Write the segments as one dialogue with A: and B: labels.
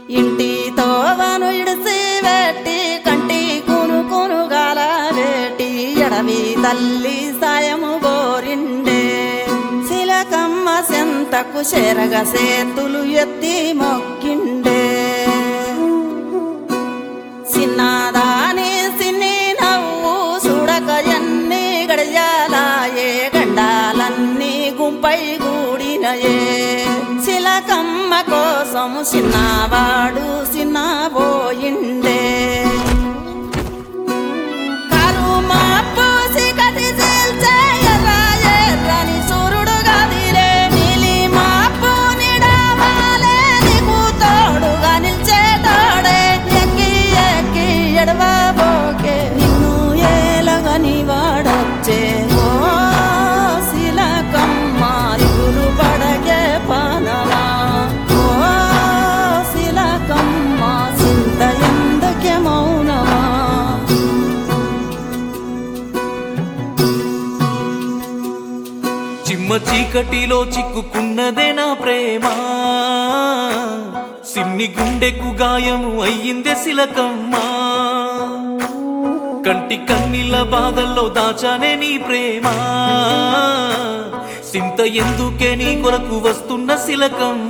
A: ఇంటి తోవను ఇడిసి వెట్టి కంటి కును కునుగాల వేటి ఎడవి తల్లి సాయము గోరిండే శిలకమ్మ సెంతకు చెరగ సేతులు ఎత్తి మొక్కిండే చిన్నదాని సిన్ని నవ్వు చూడక ఎన్ని గడియాలాయే గండాలన్నీ గుంపై గూడినయే చిలకమ్మ కోసం చిన్నవాడు చిన్నబోయిండే కరుమాపు సిగటి చీల్చే ఎర్ర ఎర్రని సూర్యుడు గదిలే నీలిమాపు నిడవాలే నీకు తోడుగా నిల్చేటోడే ఎక్కి ఎక్కి ఎడవబోకే నిన్ను ఏలగని వాడొచ్చే ఓ శిలకమ్మ ఇగురు పడగే పనవా ఓ శిలకమ్మ చింత ఎందుకే మౌనమా
B: చిమ్మ చీకటిలో చిక్కుకున్నదే నా ప్రేమ సిన్ని గుండెకు గాయము అయ్యిందే శిలకమ్మ కంటి కన్నీళ్ళ బాధల్లో దాచానే నీ ప్రేమ సింత ఎందుకే నీ కొరకు వస్తున్న శిలకమ్మ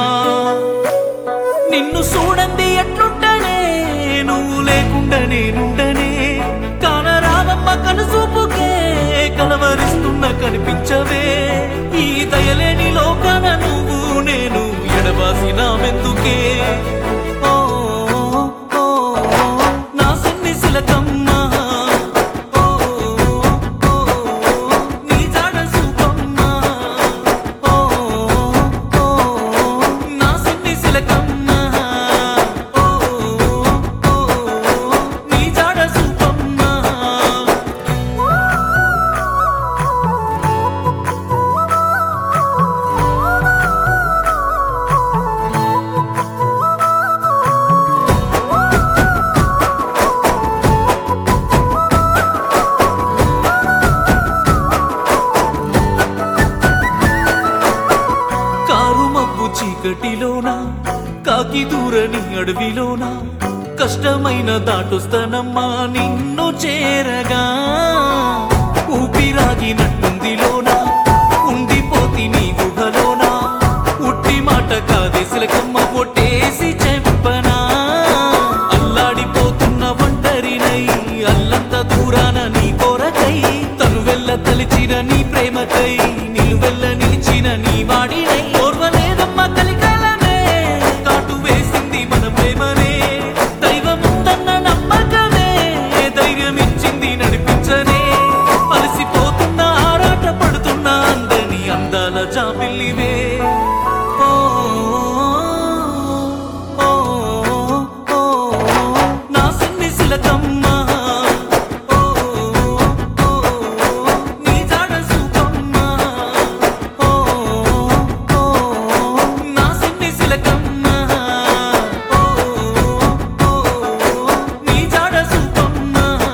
B: నిన్ను చూడండి ఎట్లుంటనే నువ్వు లేకుండా నేనుండనే కానరావమ్మ కనుసూపుకే కలవరిస్తున్న కనిపించవే ఈ దయలేని లోకాన నువ్వు నేను ఎడబాసిన మెందుకే ఓ, ఓ, నా సిన్ని శిలకమ్మ ఓ, ఓ, నీ జాడ సూపమ్మ ఓ, ఓ, నా సిన్ని శిలకమ్మ ఓ, ఓ, నీ జాడ సూపమ్మ కారు మబ్బు చీకటిలోన కాకి దూరని అడవిలోన కష్టమైన దాటొస్తానమ్మా నిన్ను చేరగా ఊపిరాగినట్టుందిలోన ఉండిపోతి నీ గుహలోన ఉట్టి మాట కాదే సిలకమ్మ పొట్టేసి చెప్పనా అల్లాడిపోతున్న ఒంటరినై అల్లంత దూరాన నీ కొరకై తను వెళ్ళ తలిచిన నీ ప్రేమకై నిలువెల్ల నిలిచిన నీ వాడినై ఓర్వలేదమ్మ కలికాలనే కాటు వేసింది మన ప్రేమనే దైవముందన్న నమ్మకమే ధైర్యమిచ్చింది నడిపించనే అలసిపోతున్న ఆరాట పడుతున్న అందని అందాల జాబిల్లివే ఓ, ఓ, ఓ, నా సిన్ని శిలకమ్మ ఓ, ఓ, నీ జాడ సూపమ్మ ఓ, ఓ, నా సిన్ని శిలకమ్మ ఓ, ఓ, నీ జాడ సూపమ్మ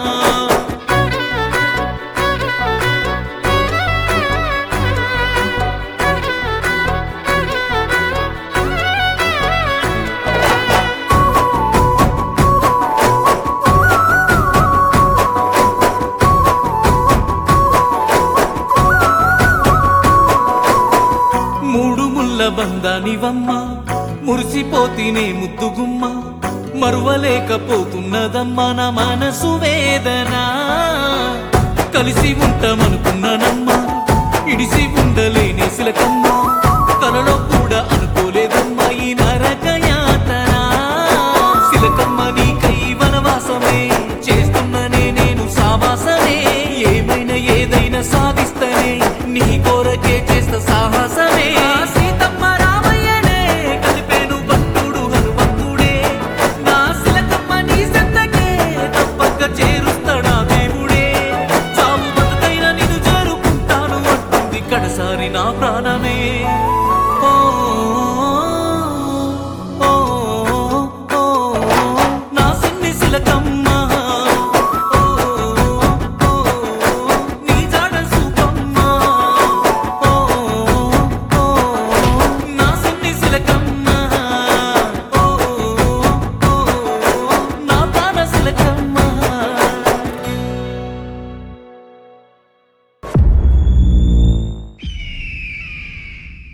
B: మూడు ముళ్ళ బంధానివమ్మ మురిసిపోతినే ముద్దుగుమ్మ మరువలేకపోతున్నదమ్మా నా మనసు వేదన కలిసి ఉంటామనుకున్నానమ్మా ఇడిసి ఉండలేని శిలకమ్మ